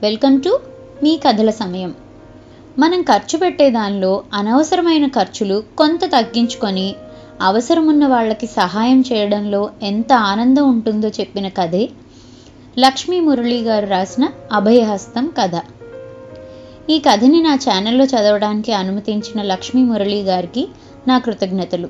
welcome to me కథల సమయం మనం ఖర్చు పెట్టే దానిలో అనవసరమైన ఖర్చులు కొంత తగ్గించుకొని అవసరమున్న వాళ్ళకి సహాయం చేయడంలో ఎంత ఆనందం ఉంటుందో చెప్పిన కథే లక్ష్మీ మురళి గారు రాసిన అభయహస్తం కథ ఈ కథని నా ఛానల్లో చదవడానికి అనుమతించిన లక్ష్మీ మురళి గారికి నా కృతజ్ఞతలు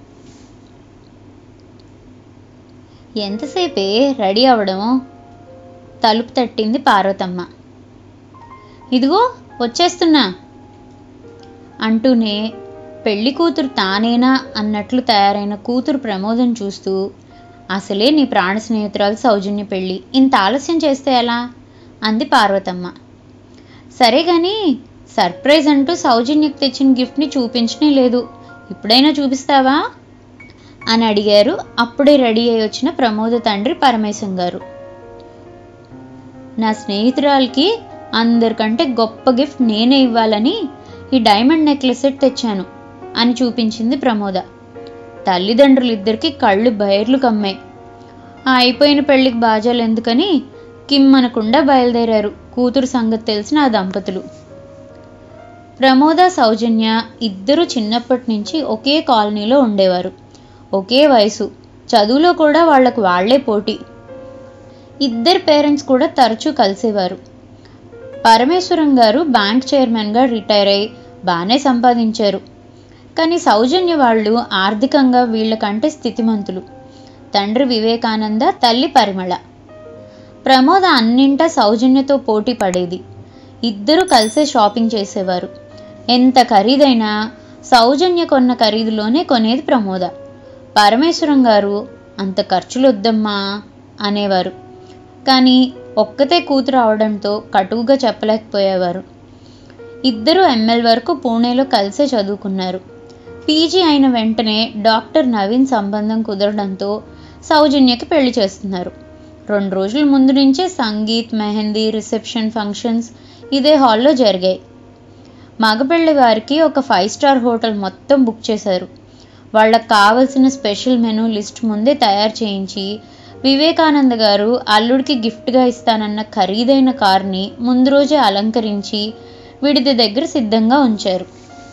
ఎంతసేపే రెడీ అవ్వడం తలుపు తట్టింది పార్వతమ్మ ఇదిగో వచ్చేస్తున్నా అంటూనే పెళ్లి కూతురు తానేనా అన్నట్లు తయారైన కూతురు ప్రమోదం చూస్తూ అసలే నీ ప్రాణ స్నేహితురాలు సౌజన్య పెళ్ళి ఇంత ఆలస్యం చేస్తే ఎలా అంది పార్వతమ్మ సరే కానీ సర్ప్రైజ్ అంటూ సౌజన్యకు తెచ్చిన గిఫ్ట్ని చూపించనే లేదు ఇప్పుడైనా చూపిస్తావా అని అడిగారు అప్పుడే రెడీ అయి వచ్చిన ప్రమోద తండ్రి పరమేశం గారు నా స్నేహితురాలకి అందరికంటే గొప్ప గిఫ్ట్ నేనే ఇవ్వాలని ఈ డైమండ్ నెక్లెస్ సెట్ తెచ్చాను అని చూపించింది ప్రమోద తల్లిదండ్రులు ఇద్దరికి కళ్ళు బయర్లు కమ్మాయి ఆ అయిపోయిన పెళ్లికి బాజాలు ఎందుకని కిమ్మనకుండా బయలుదేరారు కూతురు సంగతి తెలిసిన ఆ దంపతులు ప్రమోద సౌజన్య ఇద్దరు చిన్నప్పటి నుంచి ఒకే కాలనీలో ఉండేవారు ఒకే వయసు చదువులో కూడా వాళ్లకు వాళ్లే పోటీ ఇద్దరు పేరెంట్స్ కూడా తరచూ కలిసేవారు పరమేశ్వరం గారు బ్యాంక్ చైర్మన్గా రిటైర్ అయి బాగానే సంపాదించారు కానీ సౌజన్య వాళ్ళు ఆర్థికంగా వీళ్ళకంటే స్థితిమంతులు తండ్రి వివేకానంద తల్లి పరిమళ ప్రమోద అన్నింటా సౌజన్యతో పోటీ పడేది ఇద్దరు కలిసే షాపింగ్ చేసేవారు ఎంత ఖరీదైనా సౌజన్య కొన్న ఖరీదులోనే కొనేది ప్రమోద పరమేశ్వరం గారు అంత ఖర్చులు వద్దమ్మా అనేవారు కానీ ఒక్కతే కూతురు అవడంతో కటువుగా చెప్పలేకపోయేవారు ఇద్దరు ఎంఎల్ వరకు పూణేలో కలిసే చదువుకున్నారు పీజీ అయిన వెంటనే డాక్టర్ నవీన్ సంబంధం కుదరడంతో సౌజన్యకి పెళ్లి చేస్తున్నారు రెండు రోజుల ముందు నుంచే సంగీత్ మెహందీ రిసెప్షన్ ఫంక్షన్స్ ఇదే హాల్లో జరిగాయి మగపెళ్లి వారికి ఒక ఫైవ్ స్టార్ హోటల్ మొత్తం బుక్ చేశారు వాళ్ళకి కావలసిన స్పెషల్ మెనూ లిస్ట్ ముందే తయారు చేయించి వివేకానంద గారు అల్లుడికి గిఫ్ట్గా ఇస్తానన్న ఖరీదైన కార్ని ముందు రోజే అలంకరించి విడిది దగ్గర సిద్ధంగా ఉంచారు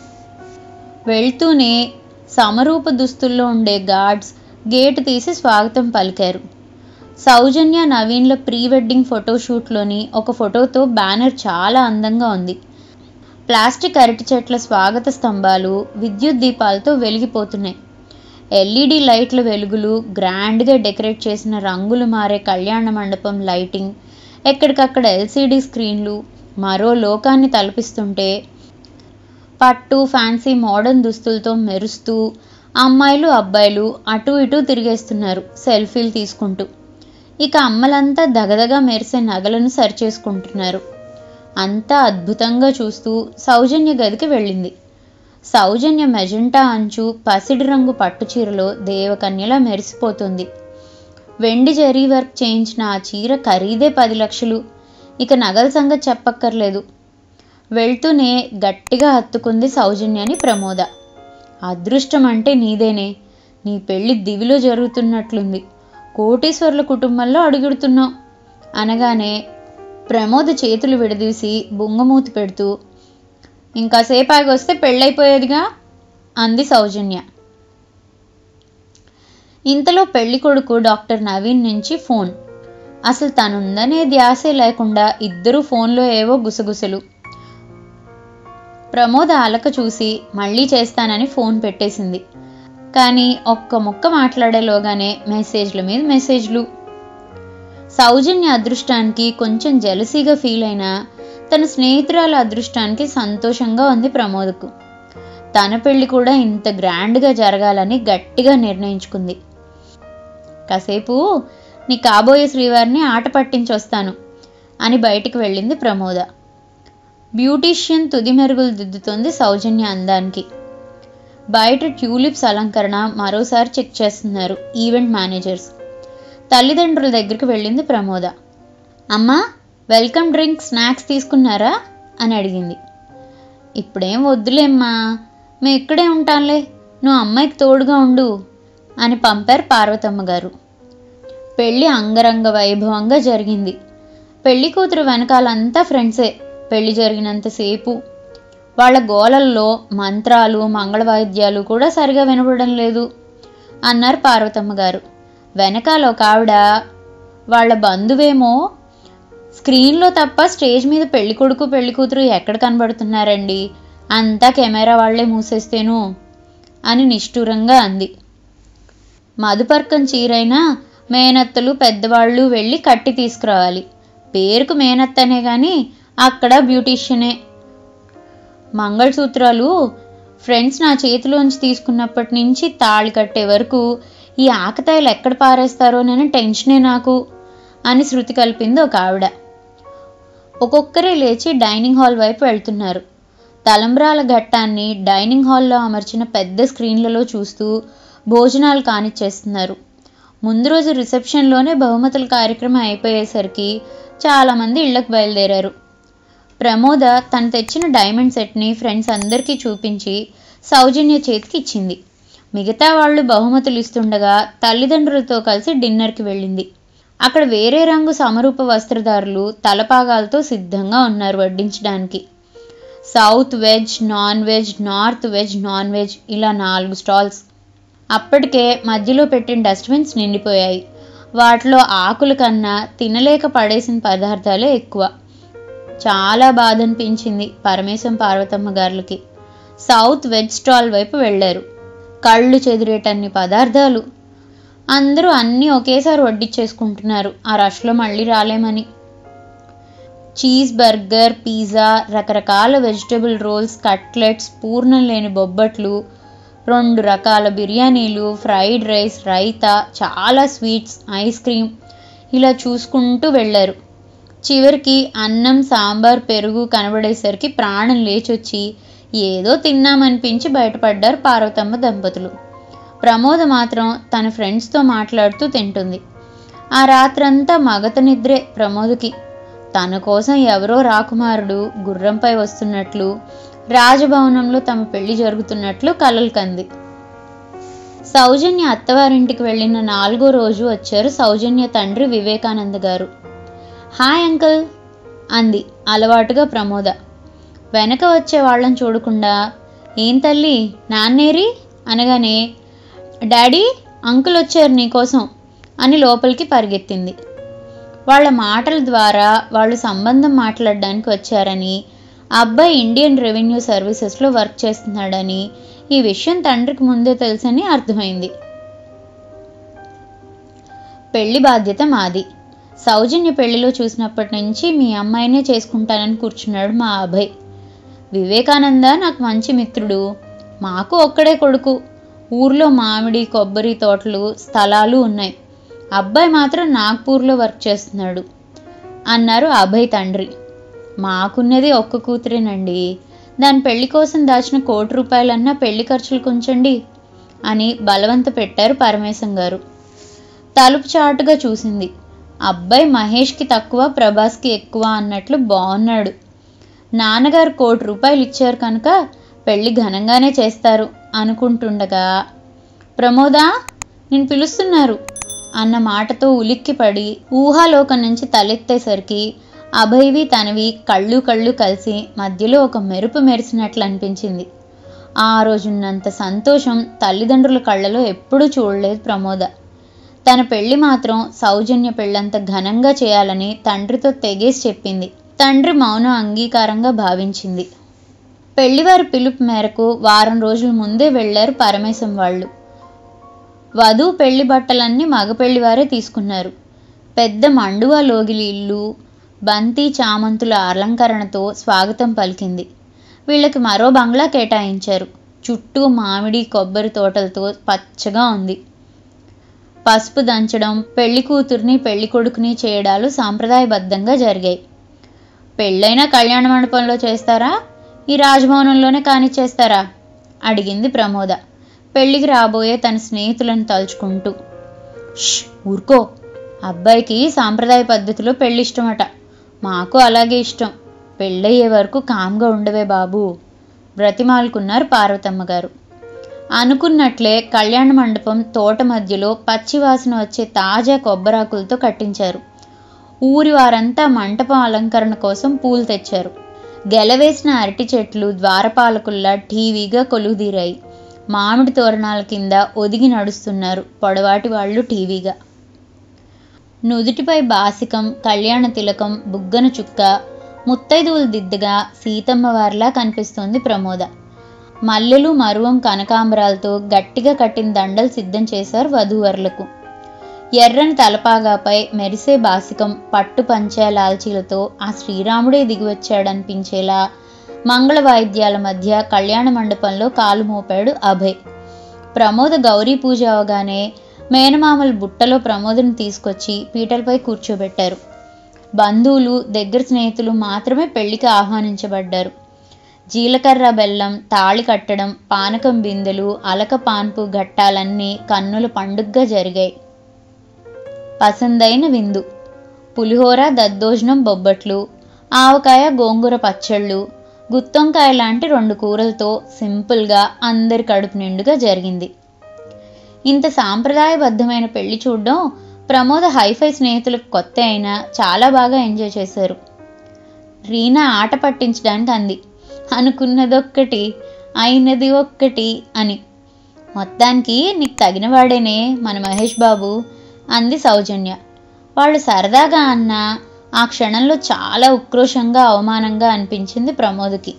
వెళ్తూనే సమరూప దుస్తుల్లో ఉండే గార్డ్స్ గేటు తీసి స్వాగతం పలికారు సౌజన్య నవీన్ల ప్రీ వెడ్డింగ్ ఫోటోషూట్లోని ఒక ఫోటోతో బ్యానర్ చాలా అందంగా ఉంది ప్లాస్టిక్ అరటి చెట్ల స్వాగత స్తంభాలు విద్యుత్ దీపాలతో వెలిగిపోతున్నాయి ఎల్ఈడి లైట్ల వెలుగులు గ్రాండ్గా డెకరేట్ చేసిన రంగులు మారే కళ్యాణ మండపం లైటింగ్ ఎక్కడికక్కడ ఎల్సీడీ స్క్రీన్లు మరో లోకాన్ని తలపిస్తుంటే పట్టు ఫ్యాన్సీ మోడర్న్ దుస్తులతో మెరుస్తూ అమ్మాయిలు అబ్బాయిలు అటు ఇటు తిరిగేస్తున్నారు సెల్ఫీలు తీసుకుంటూ ఇక అమ్మలంతా దగదగా మెరిసే నగలను సరిచేసుకుంటున్నారు అంతా అద్భుతంగా చూస్తూ సౌజన్య గదికి వెళ్ళింది సౌజన్య మెజెంటా అంచు పసిడి రంగు పట్టుచీరలో దేవకన్యలా మెరిసిపోతుంది వెండి జరీ వర్క్ చేయించిన ఆ చీర ఖరీదే పది లక్షలు ఇక నగల సంగతి చెప్పక్కర్లేదు వెళ్తూనే గట్టిగా హత్తుకుంది సౌజన్యని ప్రమోద అదృష్టం అంటే నీదేనే నీ పెళ్లి దివిలో జరుగుతున్నట్లుంది కోటీశ్వర్ల కుటుంబంలో అడుగుడుతున్నావు అనగానే ప్రమోద చేతులు విడదీసి బుంగమూతి పెడుతూ ఇంకాసేపు ఆగి వస్తే పెళ్ళైపోయేదిగా అంది సౌజన్య ఇంతలో పెళ్లి కొడుకు డాక్టర్ నవీన్ నుంచి ఫోన్ అసలు తనుందనే ధ్యాసే లేకుండా ఇద్దరూ ఫోన్లో ఏవో గుసగుసలు ప్రమోద అలక చూసి మళ్ళీ చేస్తానని ఫోన్ పెట్టేసింది కానీ ఒక్క ముక్క మాట్లాడేలోగానే మెసేజ్ల మీద మెసేజ్లు సౌజన్య అదృష్టానికి కొంచెం జలసీగా ఫీల్ అయినా తన స్నేహితురాల అదృష్టానికి సంతోషంగా ఉంది ప్రమోదకు తన పెళ్లి కూడా ఇంత గ్రాండ్గా జరగాలని గట్టిగా నిర్ణయించుకుంది కాసేపు నీ కాబోయే శ్రీవారిని ఆట పట్టించొస్తాను అని బయటికి వెళ్ళింది ప్రమోద బ్యూటీషియన్ తుది మెరుగులు దిద్దుతోంది సౌజన్య అందానికి బయట ట్యూలిప్స్ అలంకరణ మరోసారి చెక్ చేస్తున్నారు ఈవెంట్ మేనేజర్స్ తల్లిదండ్రుల దగ్గరికి వెళ్ళింది ప్రమోద అమ్మా వెల్కమ్ డ్రింక్ స్నాక్స్ తీసుకున్నారా అని అడిగింది ఇప్పుడేం వద్దులేమ్మా మేము ఇక్కడే ఉంటాంలే నువ్వు అమ్మాయికి తోడుగా ఉండు అని పంపారు పార్వతమ్మ గారు పెళ్లి అంగరంగ వైభవంగా జరిగింది పెళ్లి కూతురు వెనకాలంతా ఫ్రెండ్సే పెళ్లి జరిగినంతసేపు వాళ్ళ గోలల్లో మంత్రాలు మంగళవాయిద్యాలు కూడా సరిగా వినపడడం లేదు అన్నారు పార్వతమ్మ గారు వెనకాల ఒక ఆవిడ వాళ్ళ బంధువేమో స్క్రీన్లో తప్ప స్టేజ్ మీద పెళ్లి కొడుకు పెళ్లి కూతురు ఎక్కడ కనబడుతున్నారండి అంతా కెమెరా వాళ్లే మూసేస్తేను అని నిష్ఠూరంగా అంది మధుపర్కం చీరైనా మేనత్తలు పెద్దవాళ్ళు వెళ్ళి కట్టి తీసుకురావాలి పేరుకు మేనత్తనే కానీ అక్కడ బ్యూటీషియనే మంగళసూత్రాలు ఫ్రెండ్స్ నా చేతిలోంచి తీసుకున్నప్పటి నుంచి తాళి కట్టే వరకు ఈ ఆకతాయిలు ఎక్కడ పారేస్తారోనని టెన్షనే నాకు అని శృతి కలిపింది ఒక ఆవిడ ఒక్కొక్కరే లేచి డైనింగ్ హాల్ వైపు వెళ్తున్నారు తలంబ్రాల ఘట్టాన్ని డైనింగ్ హాల్లో అమర్చిన పెద్ద స్క్రీన్లలో చూస్తూ భోజనాలు కానిచ్చేస్తున్నారు ముందు రోజు రిసెప్షన్లోనే బహుమతుల కార్యక్రమం అయిపోయేసరికి చాలామంది ఇళ్లకు బయలుదేరారు ప్రమోద తను తెచ్చిన డైమండ్ సెట్ని ఫ్రెండ్స్ అందరికీ చూపించి సౌజన్య చేతికి ఇచ్చింది మిగతా వాళ్ళు బహుమతులు ఇస్తుండగా తల్లిదండ్రులతో కలిసి డిన్నర్కి వెళ్ళింది అక్కడ వేరే రంగు సమరూప వస్త్రధారులు తలపాగాలతో సిద్ధంగా ఉన్నారు వడ్డించడానికి south veg non veg north veg non veg ఇలా నాలుగు స్టాల్స్ అప్పటికే మధ్యలో పెట్టిన డస్ట్బిన్స్ నిండిపోయాయి వాటిలో ఆకుల కన్నా తినలేక పడేసిన పదార్థాలే ఎక్కువ చాలా బాధ అనిపించింది పరమేశం పార్వతమ్మ గారులకి సౌత్ వెజ్ స్టాల్ వైపు వెళ్ళారు కళ్ళు చెదిరేటన్ని పదార్థాలు అందరూ అన్నీ ఒకేసారి వడ్డిచ్చేసుకుంటున్నారు ఆ రష్లో మళ్ళీ రాలేమని చీజ్ బర్గర్ పిజ్జా రకరకాల వెజిటబుల్ రోల్స్ కట్లెట్స్ పూర్ణం లేని బొబ్బట్లు రెండు రకాల బిర్యానీలు ఫ్రైడ్ రైస్ రైతా చాలా స్వీట్స్ ఐస్ క్రీమ్ ఇలా చూసుకుంటూ వెళ్ళారు చివరికి అన్నం సాంబార్ పెరుగు కనబడేసరికి ప్రాణం లేచొచ్చి ఏదో తిన్నామనిపించి బయటపడ్డారు పార్వతమ్మ దంపతులు ప్రమోద మాత్రం తన ఫ్రెండ్స్తో మాట్లాడుతూ తింటుంది ఆ రాత్రంతా మగత నిద్రే ప్రమోదకి తన కోసం ఎవరో రాకుమారుడు గుర్రంపై వస్తున్నట్లు రాజభవనంలో తమ పెళ్లి జరుగుతున్నట్లు కలలు కంది సౌజన్య అత్తవారింటికి వెళ్ళిన నాలుగో రోజు వచ్చారు సౌజన్య తండ్రి వివేకానంద గారు హాయ్ అంకుల్ అంది అలవాటుగా ప్రమోద వెనక వచ్చే వాళ్ళని చూడకుండా ఏం తల్లి నాన్నేరి అనగానే డాడీ అంకుల్ వచ్చారు నీకోసం అని లోపలికి పరిగెత్తింది వాళ్ళ మాటల ద్వారా వాళ్ళు సంబంధం మాట్లాడడానికి వచ్చారని అబ్బాయి ఇండియన్ రెవెన్యూ సర్వీసెస్లో వర్క్ చేస్తున్నాడని ఈ విషయం తండ్రికి ముందే తెలుసని అర్థమైంది పెళ్లి బాధ్యత మాది సౌజన్య పెళ్లిలో చూసినప్పటి నుంచి మీ అమ్మాయినే చేసుకుంటానని కూర్చున్నాడు మా అభయ్ వివేకానంద నాకు మంచి మిత్రుడు మాకు ఒక్కడే కొడుకు ఊర్లో మామిడి కొబ్బరి తోటలు స్థలాలు ఉన్నాయి అబ్బాయి మాత్రం నాగ్పూర్లో వర్క్ చేస్తున్నాడు అన్నారు అభయ్ తండ్రి మాకున్నది ఒక్క కూతురేనండి దాని పెళ్లి కోసం దాచిన కోటి రూపాయలన్నా పెళ్లి ఖర్చులు కొంచండి అని బలవంత పెట్టారు పరమేశం గారు తలుపు చాటుగా చూసింది అబ్బాయి మహేష్కి తక్కువ ప్రభాస్కి ఎక్కువ అన్నట్లు బాగున్నాడు నాన్నగారు కోటి రూపాయలు ఇచ్చారు కనుక పెళ్లి ఘనంగానే చేస్తారు అనుకుంటుండగా ప్రమోదా నేను పిలుస్తున్నారు అన్న మాటతో ఉలిక్కిపడి ఊహాలోకం నుంచి తలెత్తేసరికి అభయ్వి తనవి కళ్ళు కళ్ళు కలిసి మధ్యలో ఒక మెరుపు మెరిసినట్లు అనిపించింది ఆ రోజున్నంత సంతోషం తల్లిదండ్రుల కళ్ళలో ఎప్పుడూ చూడలేదు ప్రమోద తన పెళ్లి మాత్రం సౌజన్య పెళ్ళంత ఘనంగా చేయాలని తండ్రితో తెగేసి చెప్పింది తండ్రి మౌనం అంగీకారంగా భావించింది పెళ్లివారి పిలుపు మేరకు వారం రోజుల ముందే వెళ్లారు పరమేశం వాళ్ళు వధువు పెళ్లి బట్టలన్నీ మగ పెళ్లివారే తీసుకున్నారు పెద్ద మండువా లోగిలి ఇల్లు బంతి చామంతుల అలంకరణతో స్వాగతం పలికింది వీళ్ళకి మరో బంగ్లా కేటాయించారు చుట్టూ మామిడి కొబ్బరి తోటలతో పచ్చగా ఉంది పసుపు దంచడం పెళ్లి కూతుర్ని పెళ్లి కొడుకుని చేయడాలు సాంప్రదాయబద్ధంగా జరిగాయి పెళ్ళైనా కళ్యాణ మండపంలో చేస్తారా ఈ రాజభవనంలోనే కానిచ్చేస్తారా అడిగింది ప్రమోద పెళ్లికి రాబోయే తన స్నేహితులను తలుచుకుంటూ "ష్, ఊరుకో అబ్బాయికి సాంప్రదాయ పద్ధతిలో పెళ్లి ఇష్టమట మాకు అలాగే ఇష్టం పెళ్ళయ్యే వరకు కామ్గా ఉండవే బాబు బ్రతిమాలుకున్నారు పార్వతమ్మ గారు అనుకున్నట్లే కళ్యాణ మండపం తోట మధ్యలో పచ్చి వాసన వచ్చే తాజా కొబ్బరాకులతో కట్టించారు ఊరి వారంతా మంటపం అలంకరణ కోసం పూలు తెచ్చారు గెలవేసిన అరటి చెట్లు ద్వారపాలకుల్లా టీవీగా కొలువుదీరాయి మామిడి తోరణాల కింద ఒదిగి నడుస్తున్నారు పొడవాటి వాళ్ళు టీవీగా నుదుటిపై బాసికం కళ్యాణ తిలకం బుగ్గన చుక్క ముత్తైదువులు దిద్దగా సీతమ్మ వారిలా కనిపిస్తోంది ప్రమోద మల్లెలు మరువం కనకాంబరాలతో గట్టిగా కట్టిన దండలు సిద్ధం చేశారు వధూవరులకు ఎర్రని తలపాగాపై మెరిసే బాసికం పట్టు పంచే లాల్చీలతో ఆ శ్రీరాముడే దిగివచ్చాడనిపించేలా మంగళ వాయిద్యాల మధ్య కళ్యాణ మండపంలో కాలు మోపాడు అభయ్ ప్రమోద గౌరీ పూజ అవగానే మేనమామలు బుట్టలో ప్రమోదను తీసుకొచ్చి పీటలపై కూర్చోబెట్టారు బంధువులు దగ్గర స్నేహితులు మాత్రమే పెళ్లికి ఆహ్వానించబడ్డారు జీలకర్ర బెల్లం తాళి కట్టడం పానకం బిందెలు అలక పాన్పు ఘట్టాలన్నీ కన్నుల పండుగగా జరిగాయి పసందైన విందు పులిహోర దద్దోజనం బొబ్బట్లు ఆవకాయ గోంగూర పచ్చళ్ళు గుత్తొంకాయ లాంటి రెండు కూరలతో సింపుల్గా అందరి కడుపు నిండుగా జరిగింది ఇంత సాంప్రదాయబద్ధమైన పెళ్లి చూడడం ప్రమోద హైఫై స్నేహితులకు కొత్త అయినా చాలా బాగా ఎంజాయ్ చేశారు రీనా ఆట పట్టించడానికి అంది అనుకున్నదొక్కటి అయినది ఒక్కటి అని మొత్తానికి నీకు తగినవాడేనే మన మహేష్ బాబు అంది సౌజన్య వాళ్ళు సరదాగా అన్న ఆ క్షణంలో చాలా ఉక్రోషంగా అవమానంగా అనిపించింది ప్రమోద్కి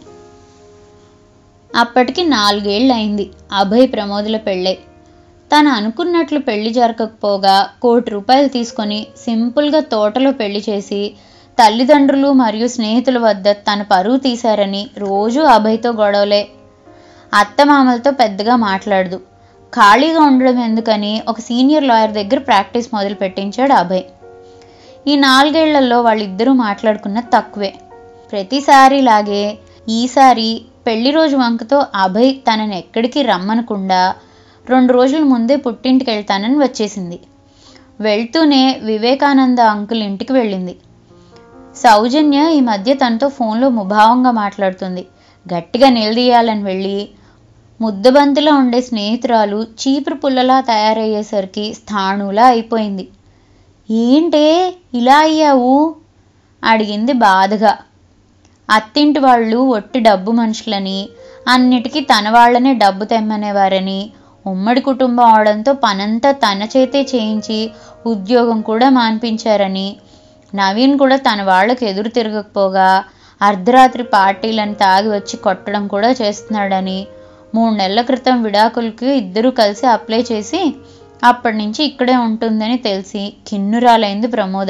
అప్పటికి నాలుగేళ్ళు అయింది అభయ్ ప్రమోదుల పెళ్ళై తను అనుకున్నట్లు పెళ్లి జరగకపోగా కోటి రూపాయలు తీసుకొని సింపుల్గా తోటలో పెళ్లి చేసి తల్లిదండ్రులు మరియు స్నేహితుల వద్ద తన పరువు తీశారని రోజూ అభయ్తో గొడవలే అత్తమామలతో పెద్దగా మాట్లాడదు ఖాళీగా ఉండడం ఎందుకని ఒక సీనియర్ లాయర్ దగ్గర ప్రాక్టీస్ మొదలు పెట్టించాడు అభయ్ ఈ నాలుగేళ్లలో వాళ్ళిద్దరూ మాట్లాడుకున్న తక్కువే ప్రతిసారిలాగే ఈసారి పెళ్లి రోజు వంకతో అభయ్ తనని ఎక్కడికి రమ్మనకుండా రెండు రోజుల ముందే పుట్టింటికి వెళ్తానని వచ్చేసింది వెళ్తూనే వివేకానంద అంకుల్ ఇంటికి వెళ్ళింది సౌజన్య ఈ మధ్య తనతో ఫోన్లో ముభావంగా మాట్లాడుతుంది గట్టిగా నిలదీయాలని వెళ్ళి ముద్దబంతిలో ఉండే స్నేహితురాలు చీపురు పుల్లలా తయారయ్యేసరికి స్థాణులా అయిపోయింది ఏంటే ఇలా అయ్యావు అడిగింది బాధగా అత్తింటి వాళ్ళు ఒట్టి డబ్బు మనుషులని అన్నిటికీ తన వాళ్ళనే డబ్బు తెమ్మనేవారని ఉమ్మడి కుటుంబం అవడంతో పనంతా తన చేతే చేయించి ఉద్యోగం కూడా మాన్పించారని నవీన్ కూడా తన వాళ్ళకు ఎదురు తిరగకపోగా అర్ధరాత్రి పార్టీలను తాగి వచ్చి కొట్టడం కూడా చేస్తున్నాడని మూడు నెలల క్రితం విడాకులకి ఇద్దరూ కలిసి అప్లై చేసి అప్పటి నుంచి ఇక్కడే ఉంటుందని తెలిసి కిన్నురాలైంది ప్రమోద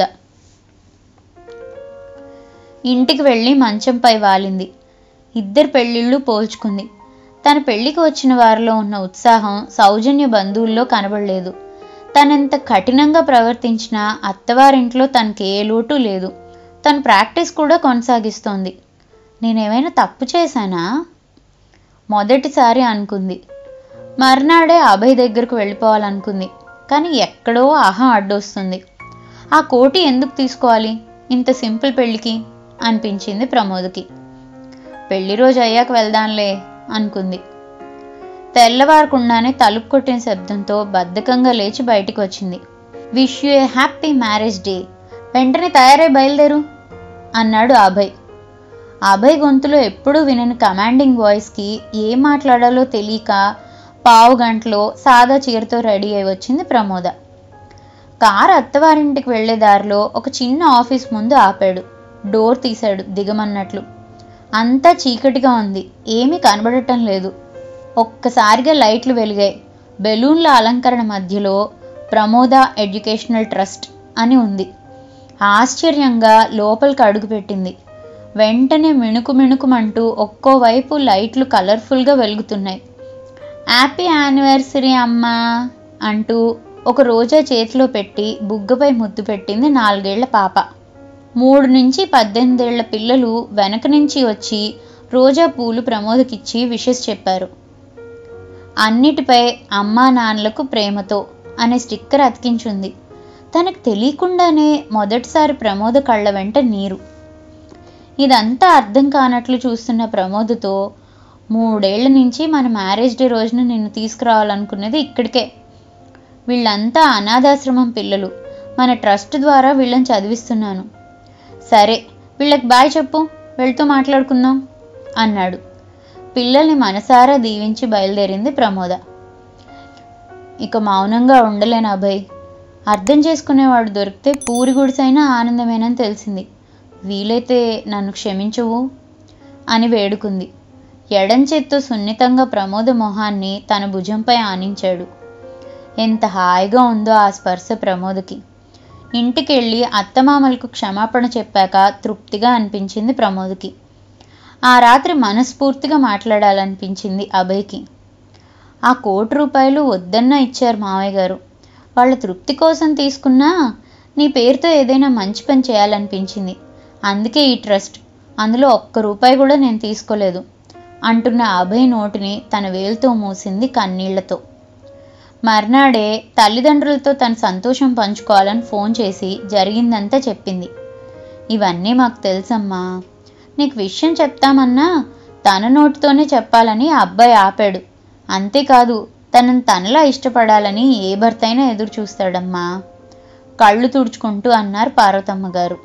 ఇంటికి వెళ్ళి మంచంపై వాలింది ఇద్దరు పెళ్ళిళ్ళు పోల్చుకుంది తన పెళ్లికి వచ్చిన వారిలో ఉన్న ఉత్సాహం సౌజన్య బంధువుల్లో కనబడలేదు తనెంత కఠినంగా ప్రవర్తించినా అత్తవారింట్లో తనకి ఏ లోటు లేదు తను ప్రాక్టీస్ కూడా కొనసాగిస్తోంది నేనేమైనా తప్పు చేశానా మొదటిసారి అనుకుంది మర్నాడే అభయ్ దగ్గరకు వెళ్ళిపోవాలనుకుంది కానీ ఎక్కడో అహం అడ్డొస్తుంది ఆ కోటి ఎందుకు తీసుకోవాలి ఇంత సింపుల్ పెళ్ళికి అనిపించింది ప్రమోద్కి పెళ్లి రోజు అయ్యాక వెళ్దాంలే అనుకుంది తెల్లవారకుండానే తలుపు కొట్టిన శబ్దంతో బద్ధకంగా లేచి బయటికి వచ్చింది wish you a happy marriage day వెంటనే తయారై బయలుదేరు అన్నాడు అభయ్ అభయ్ గొంతులో ఎప్పుడూ వినని కమాండింగ్ వాయిస్కి ఏం మాట్లాడాలో తెలియక పావు గంటలో సాదా చీరతో రెడీ అయి వచ్చింది ప్రమోద కారు అత్తవారింటికి వెళ్లే దారిలో ఒక చిన్న ఆఫీస్ ముందు ఆపాడు డోర్ తీశాడు దిగమన్నట్లు అంతా చీకటిగా ఉంది ఏమీ కనబడటం లేదు ఒక్కసారిగా లైట్లు వెలిగాయి బెలూన్ల అలంకరణ మధ్యలో ప్రమోద ఎడ్యుకేషనల్ ట్రస్ట్ అని ఉంది ఆశ్చర్యంగా లోపలికి అడుగుపెట్టింది వెంటనే మిణుకు మిణుకుమంటూ ఒక్కోవైపు లైట్లు కలర్ఫుల్గా వెలుగుతున్నాయి హ్యాపీ యానివర్సరీ అమ్మా అంటూ ఒక రోజా చేతిలో పెట్టి బుగ్గపై ముద్దు పెట్టింది నాలుగేళ్ల పాప మూడు నుంచి పద్దెనిమిదేళ్ల పిల్లలు వెనక నుంచి వచ్చి రోజా పూలు ప్రమోదకిచ్చి విషెస్ చెప్పారు అన్నిటిపై అమ్మా నాన్నలకు ప్రేమతో అనే స్టిక్కర్ అతికించుంది తనకు తెలియకుండానే మొదటిసారి ప్రమోద కళ్ళ వెంట నీరు ఇదంతా అర్థం కానట్లు చూస్తున్న ప్రమోదతో మూడేళ్ల నుంచి మన మ్యారేజ్ డే రోజున నిన్ను తీసుకురావాలనుకున్నది ఇక్కడికే వీళ్ళంతా అనాథాశ్రమం పిల్లలు మన ట్రస్ట్ ద్వారా వీళ్ళని చదివిస్తున్నాను సరే వీళ్ళకి బాయ్ చెప్పు వెళ్తూ మాట్లాడుకుందాం అన్నాడు పిల్లల్ని మనసారా దీవించి బయలుదేరింది ప్రమోద ఇక మౌనంగా ఉండలేను అభయ్ అర్థం చేసుకునేవాడు దొరికితే పూరి గుడిసైనా ఆనందమేనని తెలిసింది వీలైతే నన్ను క్షమించవు అని వేడుకుంది ఎడం చేత్తో సున్నితంగా ప్రమోద మొహాన్ని తన భుజంపై ఆనించాడు ఎంత హాయిగా ఉందో ఆ స్పర్శ ప్రమోదకి ఇంటికెళ్ళి అత్తమామలకు క్షమాపణ చెప్పాక తృప్తిగా అనిపించింది ప్రమోద్కి ఆ రాత్రి మనస్ఫూర్తిగా మాట్లాడాలనిపించింది అభయ్కి ఆ కోటి రూపాయలు వద్దన్నా ఇచ్చారు మావయ్య గారు వాళ్ళ తృప్తి కోసం తీసుకున్నా నీ పేరుతో ఏదైనా మంచి పని చేయాలనిపించింది అందుకే ఈ ట్రస్ట్ అందులో ఒక్క రూపాయి కూడా నేను తీసుకోలేదు అంటున్న అభయ్ నోటిని తన వేలుతో మూసింది కన్నీళ్లతో మర్నాడే తల్లిదండ్రులతో తన సంతోషం పంచుకోవాలని ఫోన్ చేసి జరిగిందంతా చెప్పింది ఇవన్నీ మాకు తెలుసమ్మా నీకు విషయం చెప్తామన్నా తన నోటితోనే చెప్పాలని ఆ అబ్బాయి ఆపాడు అంతేకాదు తనని తనలా ఇష్టపడాలని ఏ భర్త అయినా ఎదురు చూస్తాడమ్మా కళ్ళు తుడుచుకుంటూ అన్నారు పార్వతమ్మ గారు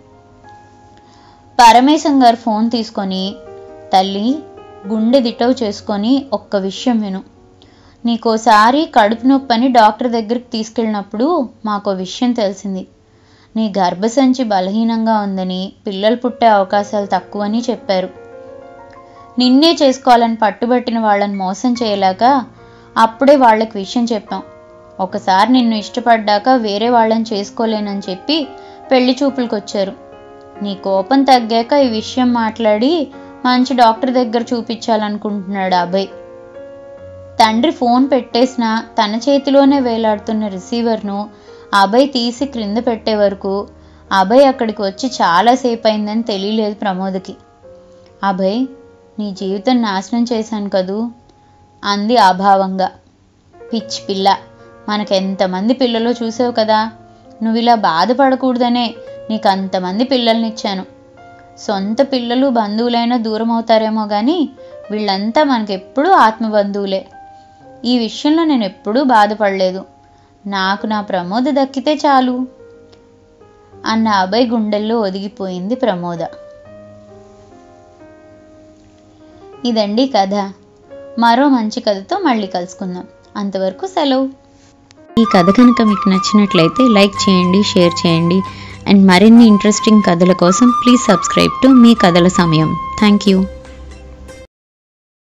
పరమేశం గారు ఫోన్ తీసుకొని తల్లి గుండె దిటవు చేసుకొని ఒక్క విషయం విను నీకోసారి కడుపు నొప్పని డాక్టర్ దగ్గరికి తీసుకెళ్ళినప్పుడు మాకో విషయం తెలిసింది నీ గర్భసంచి బలహీనంగా ఉందని పిల్లలు పుట్టే అవకాశాలు తక్కువని చెప్పారు నిన్నే చేసుకోవాలని పట్టుబట్టిన వాళ్ళని మోసం చేయలేక అప్పుడే వాళ్ళకి విషయం చెప్పాం ఒకసారి నిన్ను ఇష్టపడ్డాక వేరే వాళ్ళని చేసుకోలేనని చెప్పి పెళ్లి చూపులకు వచ్చారు నీ కోపం తగ్గాక ఈ విషయం మాట్లాడి మంచి డాక్టర్ దగ్గర చూపించాలనుకుంటున్నాడు అభయ్ తండ్రి ఫోన్ పెట్టేసిన తన చేతిలోనే వేలాడుతున్న రిసీవర్ను అభయ్ తీసి క్రింద పెట్టే వరకు అభయ్ అక్కడికి వచ్చి చాలాసేపు అయిందని తెలియలేదు ప్రమోద్కి అభయ్ నీ జీవితం నాశనం చేశాను కదూ అంది అభావంగా పిచ్చి పిల్ల మనకెంతమంది పిల్లలో చూసావు కదా నువ్వు ఇలా బాధపడకూడదనే నీకు అంతమంది పిల్లల్నిచ్చాను సొంత పిల్లలు బంధువులైనా దూరం అవుతారేమో కానీ వీళ్ళంతా మనకెప్పుడూ ఆత్మబంధువులే ఈ విషయంలో నేను ఎప్పుడూ బాధపడలేదు నాకు నా ప్రమోద దక్కితే చాలు అన్న అభయ్ గుండెల్లో ఒదిగిపోయింది ప్రమోద ఇదండి కథ మరో మంచి కథతో మళ్ళీ కలుసుకుందాం అంతవరకు సెలవు ఈ కథ కనుక మీకు నచ్చినట్లయితే లైక్ చేయండి షేర్ చేయండి అండ్ మరిన్ని ఇంట్రెస్టింగ్ కథల కోసం ప్లీజ్ సబ్స్క్రైబ్ టు మీ కథల సమయం థ్యాంక్ యూ